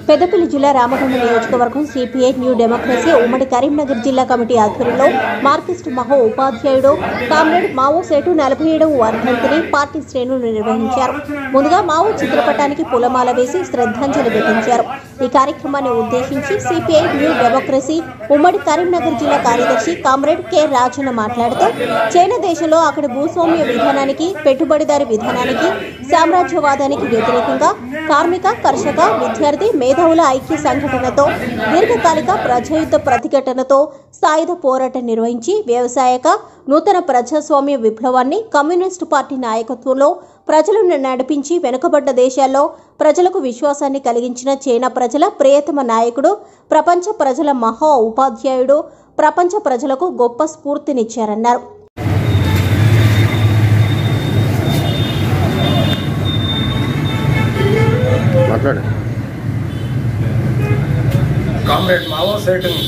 పెద్దపల్లి జిల్లా రామగుండ నియోజకవర్గం CPI new democracy ఉమ్మడి కరీంనగర్ జిల్లా కమిటీ ఆధ్వర్యంలో మార్కిస్ట్ మహో ఉపాధ్యాయుడు కామ్రేడ్ మావో సేటు నలభై ఏడవ వర్ధంతిని పార్టీ శ్రేణులు నిర్వహించారు ముందుగా మావో చిత్రపటానికి పూలమాల వేసి శ్రద్ధాంజలి ఘటించారు ఈ కార్యక్రమాన్ని ఉద్దేశించి సిపిఐ న్యూ డెమోక్రసీ ఉమ్మడి కరీంనగర్ జిల్లా కార్యదర్శి కామ్రేడ్ కె రాజన్న మాట్లాడుతూ చైనా దేశంలో అక్కడి భూస్వామ్య విధానానికి పెట్టుబడిదారి విధానానికి సామ్రాజ్యవాదానికి వ్యతిరేకంగా కార్మిక కర్షక విద్యార్థి మేధావుల ఐక్య సంఘటనతో దీర్ఘకాలిక ప్రజాయుద్ధ ప్రతిఘటనతో సాయుధ పోరాటం నిర్వహించి వ్యవసాయక నూతన ప్రజాస్వామ్య విప్లవాన్ని కమ్యూనిస్టు పార్టీ నాయకత్వంలో ప్రజలను నడిపించి వెనుకబడ్డ దేశాల్లో ప్రజలకు విశ్వాసాన్ని కలిగించిన చైనా ప్రజల ప్రియతమ నాయకుడు ప్రపంచ ప్రజల మహా ఉపాధ్యాయుడు ప్రపంచ ప్రజలకు గొప్ప స్ఫూర్తినిచ్చారన్నారు మాట్లాడు కామ్రేడ్ మావో సేటును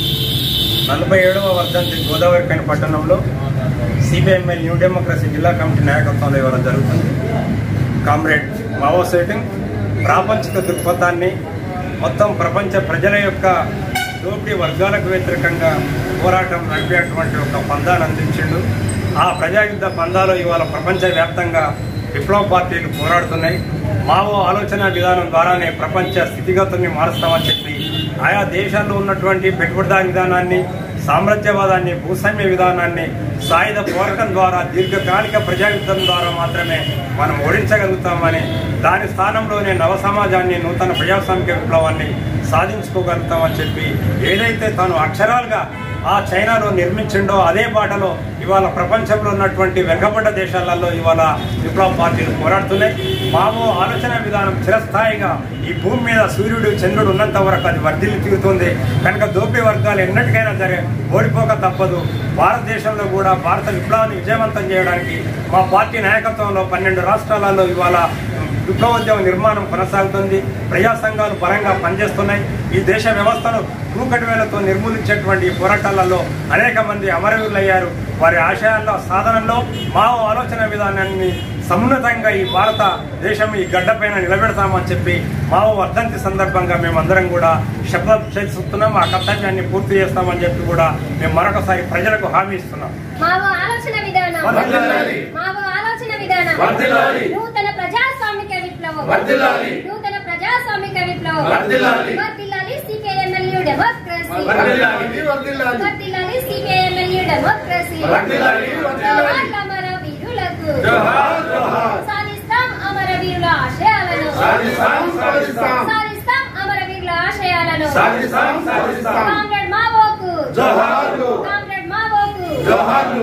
నలభై ఏడవ వర్ధంతి గోదావరి కని పట్టణంలో సిపిఎంఎల్ న్యూ డెమోక్రసీ జిల్లా కమిటీ నాయకత్వంలో ఇవ్వడం జరుగుతుంది కామ్రేడ్ మావో సేటింగ్ ప్రాపంచిక దృక్పథాన్ని మొత్తం ప్రపంచ ప్రజల యొక్క దోపిడీ వర్గాలకు వ్యతిరేకంగా పోరాటం నడిపేటువంటి ఒక పందాన్ని అందించిండు ఆ ప్రజాయుద్ధ పందాలో ఇవాళ ప్రపంచవ్యాప్తంగా విప్లవ పార్టీలు పోరాడుతున్నాయి మావో ఆలోచన విధానం ద్వారానే ప్రపంచ స్థితిగతుల్ని మారుస్తామని చెప్పి ఆయా దేశాల్లో ఉన్నటువంటి పెట్టుబడిదారి విధానాన్ని సామ్రాజ్యవాదాన్ని భూస్వామ్య విధానాన్ని సాయుధ పోరాటం ద్వారా దీర్ఘకాలిక ప్రజాయుద్ధం ద్వారా మాత్రమే మనం ఓడించగలుగుతామని దాని స్థానంలోనే నవ సమాజాన్ని నూతన ప్రజాస్వామిక విప్లవాన్ని సాధించుకోగలుగుతామని చెప్పి ఏదైతే తాను అక్షరాలుగా ఆ చైనాలో నిర్మించిండో అదే బాటలో ఇవాళ ప్రపంచంలో ఉన్నటువంటి వెనుకబడ్డ దేశాలలో ఇవాళ విప్లవ పార్టీలు పోరాడుతున్నాయి మావో ఆలోచన విధానం చిరస్థాయిగా ఈ భూమి మీద సూర్యుడు చంద్రుడు ఉన్నంత వరకు అది వర్ధిల్లి తీరుతుంది కనుక దోపిడీ వర్గాలు ఎన్నటికైనా సరే ఓడిపోక తప్పదు భారతదేశంలో కూడా భారత విప్లవాన్ని విజయవంతం చేయడానికి మా పార్టీ నాయకత్వంలో పన్నెండు రాష్ట్రాలలో ఇవాళ విప్లవోద్యమ నిర్మాణం కొనసాగుతుంది ప్రజా సంఘాలు బలంగా పనిచేస్తున్నాయి ఈ దేశ వ్యవస్థను కూకటి వేలతో నిర్మూలించేటువంటి ఈ పోరాటాలలో అనేక మంది అమరవీరులయ్యారు వారి ఆశయాల్లో సాధనలో మావో ఆలోచన విధానాన్ని సమున్నతంగా ఈ భారత దేశం ఈ గడ్డపైన నిలబెడతామని చెప్పి మావో వర్ధంతి సందర్భంగా మేమందరం కూడా శపథం చేస్తున్నాం ఆ కర్తవ్యాన్ని పూర్తి చేస్తామని చెప్పి కూడా మేము మరొకసారి ప్రజలకు హామీ ఇస్తున్నాం మావో ఆలోచన విధానం వర్ధిల్లాలి. మావో ఆలోచన విధానం వర్ధిల్లాలి. నూతన ప్రజాస్వామిక విప్లవం వర్ధిల్లాలి. నూతన ప్రజాస్వామిక విప్లవం వర్ధిల్లాలి. వర్ధిల్లాలి సిపిఐఎంఎల్యూ డెమోక్రసీ వర్ధిల్లాలి. వర్ధిల్లాలి సిపిఐఎంఎల్యూ డెమోక్రసీ వర్ధిల్లాలి. జోహార్లు అమరవీరులకు జోహార్ జోహార్ సాధిస్తాం అమరవీరుల ఆశయాలను సాధిస్తాం సాధిస్తాం సాధిస్తాం అమరవీరుల ఆశయాలను సాధిస్తాం సాధిస్తాం కామ్రేడ్ మావోకు జోహార్లు కామ్రేడ్ మావోకు జోహార్లు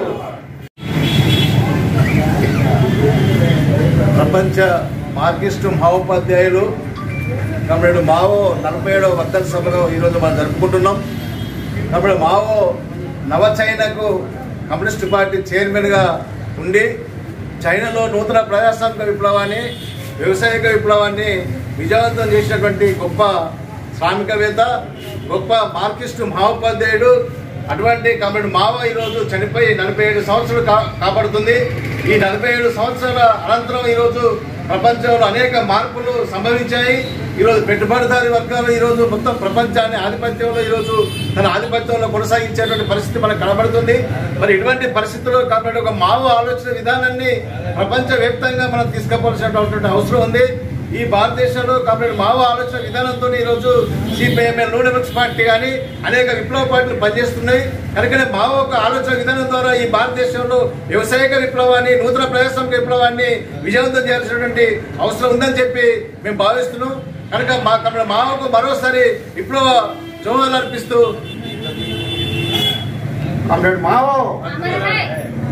ప్రపంచ మార్కిస్టు మహోపాధ్యాయులు కమ్రేడు మావో నలభై ఏడవ వర్ధన సభలో ఈరోజు మనం జరుపుకుంటున్నాం కమ్రేడు మావో నవ చైనాకు కమ్యూనిస్టు పార్టీ చైర్మన్గా ఉండి చైనాలో నూతన ప్రజాస్వామిక విప్లవాన్ని వ్యవసాయక విప్లవాన్ని విజయవంతం చేసినటువంటి గొప్ప శ్రామికవేత్త గొప్ప మార్కిస్టు మహోపాధ్యాయుడు అటువంటి కమ్రేడ్ మావ ఈరోజు చనిపోయి నలభై ఏడు సంవత్సరాలు కా కాపాడుతుంది ఈ నలభై ఏడు సంవత్సరాల అనంతరం ఈరోజు ప్రపంచంలో అనేక మార్పులు సంభవించాయి ఈరోజు పెట్టుబడిదారి వర్గాలు ఈరోజు మొత్తం ప్రపంచాన్ని ఆధిపత్యంలో ఈరోజు తన ఆధిపత్యంలో కొనసాగించేటువంటి పరిస్థితి మనకు కనబడుతుంది మరి ఇటువంటి పరిస్థితుల్లో కాబట్టి ఒక మావ ఆలోచన విధానాన్ని ప్రపంచ వ్యాప్తంగా మనం తీసుకుపోవాల్సినటువంటి అవసరం ఉంది ఈ భారతదేశంలో కాబట్టి మావ ఆలోచన విధానంతో ఈరోజు సిపిఐఎంఎల్ నూడెమిక్స్ పార్టీ కానీ అనేక విప్లవ పార్టీలు పనిచేస్తున్నాయి కనుకనే మావ ఒక ఆలోచన విధానం ద్వారా ఈ భారతదేశంలో వ్యవసాయక విప్లవాన్ని నూతన ప్రజాస్వామిక విప్లవాన్ని విజయవంతం చేయాల్సినటువంటి అవసరం ఉందని చెప్పి మేము భావిస్తున్నాం కనుక మా కనుక మావకు మరోసారి విప్లవ జోహాలు అర్పిస్తూ కామ్రేడ్ మావో అమర్ హై